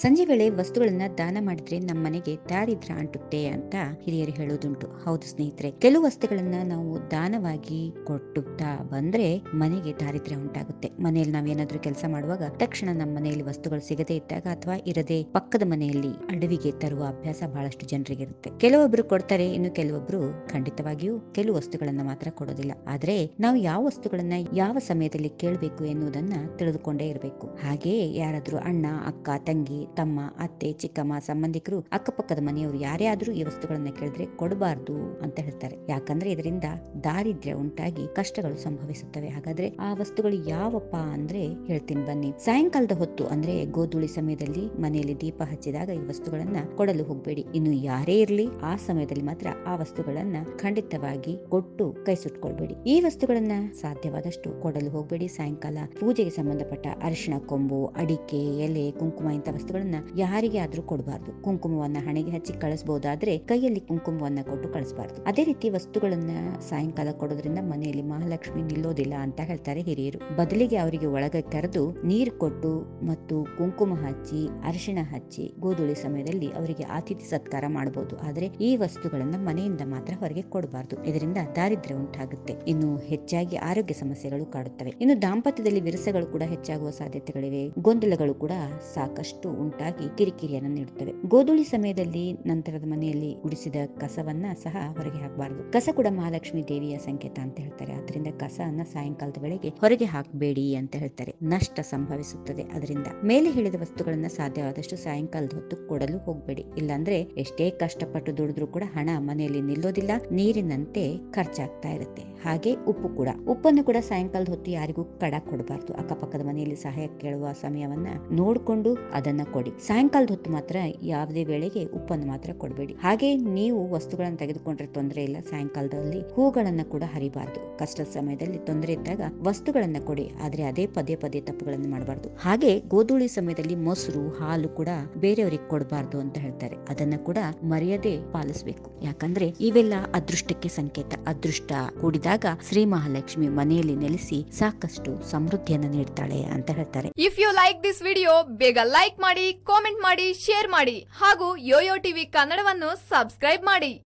ಸಂಜೆ ವೇಳೆ ವಸ್ತುಗಳನ್ನ ದಾನ ಮಾಡಿದ್ರೆ ನಮ್ಮ ಮನೆಗೆ ದಾರಿದ್ರ್ಯ ಅಂಟುತ್ತೆ ಅಂತ ಹಿರಿಯರು ಹೇಳೋದುಂಟು ಹೌದು ಸ್ನೇಹಿತರೆ ಕೆಲವು ವಸ್ತುಗಳನ್ನ ನಾವು ದಾನವಾಗಿ ಕೊಟ್ಟುತ್ತಾ ಬಂದ್ರೆ ಮನೆಗೆ ದಾರಿದ್ರ್ಯ ಉಂಟಾಗುತ್ತೆ ಮನೆಯಲ್ಲಿ ನಾವೇನಾದ್ರೂ ಕೆಲಸ ಮಾಡುವಾಗ ತಕ್ಷಣ ನಮ್ಮ ಮನೆಯಲ್ಲಿ ವಸ್ತುಗಳು ಸಿಗದೇ ಇದ್ದಾಗ ಅಥವಾ ಇರದೆ ಪಕ್ಕದ ಮನೆಯಲ್ಲಿ ಅಡವಿಗೆ ತರುವ ಅಭ್ಯಾಸ ಬಹಳಷ್ಟು ಜನರಿಗೆ ಇರುತ್ತೆ ಕೆಲವೊಬ್ರು ಕೊಡ್ತಾರೆ ಇನ್ನು ಕೆಲವೊಬ್ರು ಖಂಡಿತವಾಗಿಯೂ ಕೆಲವು ವಸ್ತುಗಳನ್ನ ಮಾತ್ರ ಕೊಡೋದಿಲ್ಲ ಆದ್ರೆ ನಾವು ಯಾವ ವಸ್ತುಗಳನ್ನ ಯಾವ ಸಮಯದಲ್ಲಿ ಕೇಳಬೇಕು ಎನ್ನುವುದನ್ನ ತಿಳಿದುಕೊಂಡೇ ಇರಬೇಕು ಹಾಗೆಯೇ ಯಾರಾದ್ರೂ ಅಣ್ಣ ಅಕ್ಕ ತಂಗಿ ತಮ್ಮ ಅತ್ತೆ ಚಿಕ್ಕಮ್ಮ ಸಂಬಂಧಿಕರು ಅಕ್ಕಪಕ್ಕದ ಮನೆಯವರು ಯಾರೇ ಆದ್ರೂ ಈ ವಸ್ತುಗಳನ್ನ ಕೇಳಿದ್ರೆ ಕೊಡಬಾರ್ದು ಅಂತ ಹೇಳ್ತಾರೆ ಯಾಕಂದ್ರೆ ಇದರಿಂದ ದಾರಿದ್ರ್ಯ ಉಂಟಾಗಿ ಕಷ್ಟಗಳು ಸಂಭವಿಸುತ್ತವೆ ಹಾಗಾದ್ರೆ ಆ ವಸ್ತುಗಳು ಯಾವಪ್ಪ ಅಂದ್ರೆ ಹೇಳ್ತೀನಿ ಬನ್ನಿ ಸಾಯಂಕಾಲದ ಹೊತ್ತು ಅಂದ್ರೆ ಗೋಧೂಳಿ ಸಮಯದಲ್ಲಿ ಮನೆಯಲ್ಲಿ ದೀಪ ಹಚ್ಚಿದಾಗ ಈ ವಸ್ತುಗಳನ್ನ ಕೊಡಲು ಹೋಗ್ಬೇಡಿ ಇನ್ನು ಯಾರೇ ಇರ್ಲಿ ಆ ಸಮಯದಲ್ಲಿ ಮಾತ್ರ ಆ ವಸ್ತುಗಳನ್ನ ಖಂಡಿತವಾಗಿ ಕೊಟ್ಟು ಕೈ ಸುಟ್ಕೊಳ್ಬೇಡಿ ಈ ವಸ್ತುಗಳನ್ನ ಸಾಧ್ಯವಾದಷ್ಟು ಕೊಡಲು ಹೋಗ್ಬೇಡಿ ಸಾಯಂಕಾಲ ಪೂಜೆಗೆ ಸಂಬಂಧಪಟ್ಟ ಅರಿಶಿಣ ಕೊಂಬು ಅಡಿಕೆ ಎಲೆ ಕುಂಕುಮ ಇಂಥ ವಸ್ತುಗಳನ್ನ ಯಾರಿಗೆ ಆದ್ರೂ ಕೊಡಬಾರ್ದು ಕುಂಕುಮವನ್ನ ಹಣೆಗೆ ಹಚ್ಚಿ ಕಳಿಸಬಹುದಾದ್ರೆ ಕೈಯಲ್ಲಿ ಕುಂಕುಮವನ್ನ ಕೊಟ್ಟು ಕಳಿಸಬಾರ್ದು ಅದೇ ರೀತಿ ವಸ್ತುಗಳನ್ನ ಸಾಯಂಕಾಲ ಕೊಡೋದ್ರಿಂದ ಮನೆಯಲ್ಲಿ ಮಹಾಲಕ್ಷ್ಮಿ ನಿಲ್ಲೋದಿಲ್ಲ ಅಂತ ಹೇಳ್ತಾರೆ ಹಿರಿಯರು ಬದಲಿಗೆ ಅವರಿಗೆ ಒಳಗೆ ಕರೆದು ನೀರು ಕೊಟ್ಟು ಮತ್ತು ಕುಂಕುಮ ಹಚ್ಚಿ ಅರಿಶಿಣ ಹಚ್ಚಿ ಗೋಧೂಳಿ ಸಮಯದಲ್ಲಿ ಅವರಿಗೆ ಆತಿಥ್ಯ ಸತ್ಕಾರ ಮಾಡಬಹುದು ಆದ್ರೆ ಈ ವಸ್ತುಗಳನ್ನ ಮನೆಯಿಂದ ಮಾತ್ರ ಹೊರಗೆ ಕೊಡಬಾರ್ದು ಇದರಿಂದ ದಾರಿದ್ರ್ಯ ಉಂಟಾಗುತ್ತೆ ಇನ್ನು ಹೆಚ್ಚಾಗಿ ಆರೋಗ್ಯ ಸಮಸ್ಯೆಗಳು ಕಾಡುತ್ತವೆ ಇನ್ನು ದಾಂಪತ್ಯದಲ್ಲಿ ವಿರಸಗಳು ಕೂಡ ಹೆಚ್ಚಾಗುವ ಸಾಧ್ಯತೆಗಳಿವೆ ಗೊಂದಲಗಳು ಕೂಡ ಸಾಕಷ್ಟು ಉಂಟಾಗಿ ಕಿರಿಕಿರಿಯನ್ನು ನೀಡುತ್ತವೆ ಗೋಧೂಳಿ ಸಮಯದಲ್ಲಿ ನಂತರದ ಮನೆಯಲ್ಲಿ ಗುಡಿಸಿದ ಕಸವನ್ನ ಸಹ ಹೊರಗೆ ಹಾಕಬಾರದು ಕಸ ಕೂಡ ಮಹಾಲಕ್ಷ್ಮಿ ದೇವಿಯ ಸಂಕೇತ ಅಂತ ಹೇಳ್ತಾರೆ ಅದರಿಂದ ಕಸವನ್ನ ಸಾಯಂಕಾಲದ ವೇಳೆಗೆ ಹೊರಗೆ ಹಾಕಬೇಡಿ ಅಂತ ಹೇಳ್ತಾರೆ ನಷ್ಟ ಸಂಭವಿಸುತ್ತದೆ ಅದರಿಂದ ಮೇಲೆ ಹೇಳಿದ ವಸ್ತುಗಳನ್ನ ಸಾಧ್ಯವಾದಷ್ಟು ಸಾಯಂಕಾಲದ ಹೊತ್ತು ಕೊಡಲು ಹೋಗಬೇಡಿ ಇಲ್ಲಾಂದ್ರೆ ಎಷ್ಟೇ ಕಷ್ಟಪಟ್ಟು ದುಡಿದ್ರು ಕೂಡ ಹಣ ಮನೆಯಲ್ಲಿ ನಿಲ್ಲೋದಿಲ್ಲ ನೀರಿನಂತೆ ಖರ್ಚಾಗ್ತಾ ಇರುತ್ತೆ ಹಾಗೆ ಉಪ್ಪು ಕೂಡ ಉಪ್ಪನ್ನು ಕೂಡ ಸಾಯಂಕಾಲದ ಹೊತ್ತು ಯಾರಿಗೂ ಕಡ ಕೊಡಬಾರ್ದು ಅಕ್ಕಪಕ್ಕದ ಮನೆಯಲ್ಲಿ ಸಹಾಯ ಕೇಳುವ ಸಮಯವನ್ನ ನೋಡ್ಕೊಂಡು ಅದನ್ನ ಕೊಡಿ ಸಾಯಂಕಾಲದ ಹೊತ್ತು ಮಾತ್ರ ಯಾವುದೇ ವೇಳೆಗೆ ಉಪ್ಪನ್ನು ಮಾತ್ರ ಕೊಡಬೇಡಿ ಹಾಗೆ ನೀವು ವಸ್ತುಗಳನ್ನು ತೆಗೆದುಕೊಂಡ್ರೆ ತೊಂದರೆ ಇಲ್ಲ ಸಾಯಂಕಾಲದಲ್ಲಿ ಹೂಗಳನ್ನ ಕೂಡ ಹರಿಬಾರ್ದು ಕಷ್ಟದ ಸಮಯದಲ್ಲಿ ತೊಂದರೆ ಇದ್ದಾಗ ವಸ್ತುಗಳನ್ನ ಕೊಡಿ ಆದ್ರೆ ಅದೇ ಪದೇ ಪದೇ ತಪ್ಪುಗಳನ್ನು ಮಾಡಬಾರ್ದು ಹಾಗೆ ಗೋಧೂಳಿ ಸಮಯದಲ್ಲಿ ಮೊಸರು ಹಾಲು ಕೂಡ ಬೇರೆಯವರಿಗೆ ಕೊಡಬಾರ್ದು ಅಂತ ಹೇಳ್ತಾರೆ ಅದನ್ನ ಕೂಡ ಮರ್ಯಾದೆ ಪಾಲಿಸಬೇಕು ಯಾಕಂದ್ರೆ ಇವೆಲ್ಲ ಅದೃಷ್ಟಕ್ಕೆ ಸಂಕೇತ ಅದೃಷ್ಟ ಕೂಡಿದಾಗ ಶ್ರೀ ಮಹಾಲಕ್ಷ್ಮಿ ಮನೆಯಲ್ಲಿ ನೆಲೆಸಿ ಸಾಕಷ್ಟು ಸಮೃದ್ಧಿಯನ್ನು ನೀಡ್ತಾಳೆ ಅಂತ ಹೇಳ್ತಾರೆ if you like this video ಬೇಗ ಲೈಕ್ ಮಾಡಿ ಕಾಮೆಂಟ್ ಮಾಡಿ ಶೇರ್ ಮಾಡಿ ಹಾಗೂ ಯೋಯೋ ಟಿವಿ ಕನ್ನಡವನ್ನು ಸಬ್ಸ್ಕ್ರೈಬ್ ಮಾಡಿ